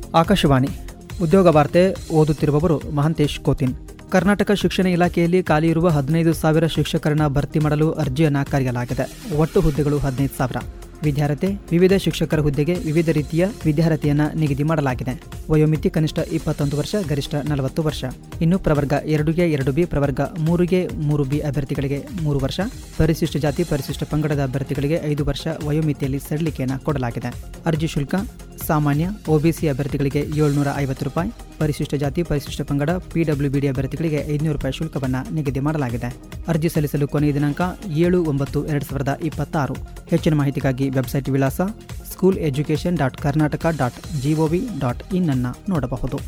ಆಕಾಶವಾಣಿ ಉದ್ಯೋಗ ವಾರ್ತೆ ಓದುತ್ತಿರುವವರು ಮಹಂತೇಶ್ ಕೋತಿನ್ ಕರ್ನಾಟಕ ಶಿಕ್ಷಣ ಇಲಾಖೆಯಲ್ಲಿ ಖಾಲಿ ಇರುವ ಹದಿನೈದು ಸಾವಿರ ಶಿಕ್ಷಕರನ್ನ ಭರ್ತಿ ಮಾಡಲು ಅರ್ಜಿಯನ್ನು ಕರೆಯಲಾಗಿದೆ ಒಟ್ಟು ಹುದ್ದೆಗಳು ಹದಿನೈದು ಸಾವಿರ ವಿದ್ಯಾರ್ಥಿ ವಿವಿಧ ಶಿಕ್ಷಕರ ಹುದ್ದೆಗೆ ವಿವಿಧ ರೀತಿಯ ವಿದ್ಯಾರ್ಥಿಯನ್ನ ನಿಗದಿ ಮಾಡಲಾಗಿದೆ ವಯೋಮಿತಿ ಕನಿಷ್ಠ ಇಪ್ಪತ್ತೊಂದು ವರ್ಷ ಗರಿಷ್ಠ ನಲವತ್ತು ವರ್ಷ ಇನ್ನು ಪ್ರವರ್ಗ ಎರಡುಗೆ ಎರಡು ಬಿ ಪ್ರವರ್ಗ ಮೂರುಗೆ ಮೂರು ಬಿ ಅಭ್ಯರ್ಥಿಗಳಿಗೆ ಮೂರು ವರ್ಷ ಪರಿಶಿಷ್ಟ ಜಾತಿ ಪರಿಶಿಷ್ಟ ಪಂಗಡದ ಅಭ್ಯರ್ಥಿಗಳಿಗೆ ಐದು ವರ್ಷ ವಯೋಮಿತಿಯಲ್ಲಿ ಸಡಿಲಿಕೆಯನ್ನು ಕೊಡಲಾಗಿದೆ ಅರ್ಜಿ ಶುಲ್ಕ ಸಾಮಾನ್ಯ ಒಬಿಸಿ ಅಭ್ಯರ್ಥಿಗಳಿಗೆ ಏಳ್ನೂರ ಐವತ್ತು ರೂಪಾಯಿ ಪರಿಶಿಷ್ಟ ಜಾತಿ ಪರಿಶಿಷ್ಟ ಪಂಗಡ ಪಿಡಬ್ಲ್ಯೂಬಿಡಿ ಅಭ್ಯರ್ಥಿಗಳಿಗೆ ಐದುನೂರು ರೂಪಾಯಿ ಶುಲ್ಕವನ್ನು ನಿಗದಿ ಮಾಡಲಾಗಿದೆ ಅರ್ಜಿ ಸಲ್ಲಿಸಲು ಕೊನೆಯ ದಿನಾಂಕ ಏಳು ಒಂಬತ್ತು ಎರಡು ಸಾವಿರದ ಇಪ್ಪತ್ತಾರು ಹೆಚ್ಚಿನ ಮಾಹಿತಿಗಾಗಿ ವೆಬ್ಸೈಟ್ ವಿಳಾಸ school education dot Karnataka dot G O V dot in ಅನ್ನು ನೋಡಬಹುದು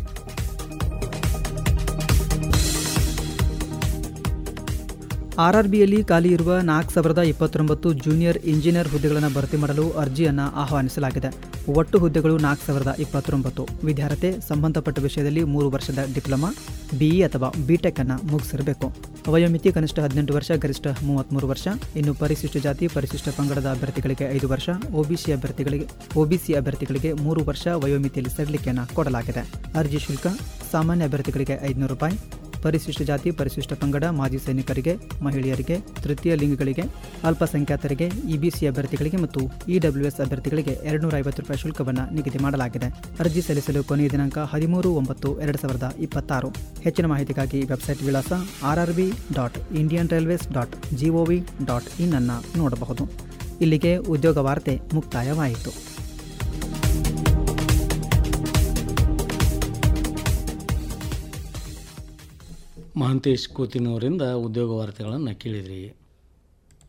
ಆರ್ಆರ್ಬಿಯಲ್ಲಿ ಖಾಲಿ ಇರುವ ನಾಲ್ಕು ಸಾವಿರದ ಇಪ್ಪತ್ತೊಂಬತ್ತು ಜೂನಿಯರ್ ಇಂಜಿನಿಯರ್ ಹುದ್ದೆಗಳನ್ನು ಭರ್ತಿ ಮಾಡಲು ಅರ್ಜಿಯನ್ನು ಆಹ್ವಾನಿಸಲಾಗಿದೆ ಒಟ್ಟು ಹುದ್ದೆಗಳು ನಾಲ್ಕು ಸಾವಿರದ ಇಪ್ಪತ್ತೊಂಬತ್ತು ವಿದ್ಯಾರ್ಥಿ ಸಂಬಂಧಪಟ್ಟ ವಿಷಯದಲ್ಲಿ ಮೂರು ವರ್ಷದ ಡಿಪ್ಲೊಮಾ ಬಿಇ ಅಥವಾ ಬಿಟೆಕ್ ಅನ್ನು ಮುಗಿಸಿರಬೇಕು ವಯೋಮಿತಿ ಕನಿಷ್ಠ ಹದಿನೆಂಟು ವರ್ಷ ಗರಿಷ್ಠ ಮೂವತ್ತ್ಮೂರು ವರ್ಷ ಇನ್ನು ಪರಿಶಿಷ್ಟ ಜಾತಿ ಪರಿಶಿಷ್ಟ ಪಂಗಡದ ಅಭ್ಯರ್ಥಿಗಳಿಗೆ ಐದು ವರ್ಷ ಒಬಿಸಿ ಅಭ್ಯರ್ಥಿಗಳಿಗೆ ಒಬಿಸಿ ಅಭ್ಯರ್ಥಿಗಳಿಗೆ ಮೂರು ವರ್ಷ ವಯೋಮಿತಿಯಲ್ಲಿ ಸಡಿಲಿಕೆಯನ್ನು ಕೊಡಲಾಗಿದೆ ಅರ್ಜಿ ಶುಲ್ಕ ಸಾಮಾನ್ಯ ಅಭ್ಯರ್ಥಿಗಳಿಗೆ ಐದುನೂರು ರೂಪಾಯಿ ಪರಿಶಿಷ್ಟ ಜಾತಿ ಪರಿಶಿಷ್ಟ ಪಂಗಡ ಮಾಜಿ ಸೈನಿಕರಿಗೆ ಮಹಿಳೆಯರಿಗೆ ತೃತೀಯ ಲಿಂಗಗಳಿಗೆ ಅಲ್ಪಸಂಖ್ಯಾತರಿಗೆ ಇಬಿಸಿ ಅಭ್ಯರ್ಥಿಗಳಿಗೆ ಮತ್ತು ಇಡಬ್ಲ್ಯೂಎಸ್ ಅಭ್ಯರ್ಥಿಗಳಿಗೆ ಎರಡುನೂರ ಐವತ್ತು ರೂಪಾಯಿ ಶುಲ್ಕವನ್ನು ನಿಗದಿ ಮಾಡಲಾಗಿದೆ ಅರ್ಜಿ ಸಲ್ಲಿಸಲು ಕೊನೆಯ ದಿನಾಂಕ ಹದಿಮೂರು ಒಂಬತ್ತು ಎರಡು ಸಾವಿರದ ಇಪ್ಪತ್ತಾರು ಹೆಚ್ಚಿನ ಮಾಹಿತಿಗಾಗಿ ವೆಬ್ಸೈಟ್ ವಿಳಾಸ R R B dot Indian railways dot G O V dot in ಅನ್ನು ನೋಡಬಹುದು ಇಲ್ಲಿಗೆ ಉದ್ಯೋಗ ವಾರ್ತೆ ಮುಕ್ತಾಯವಾಯಿತು ಮಹಂತೇಶ್ ಕೂತಿನವರಿಂದ ಉದ್ಯೋಗ ವಾರ್ತೆಗಳನ್ನು ಕೇಳಿದ್ರಿ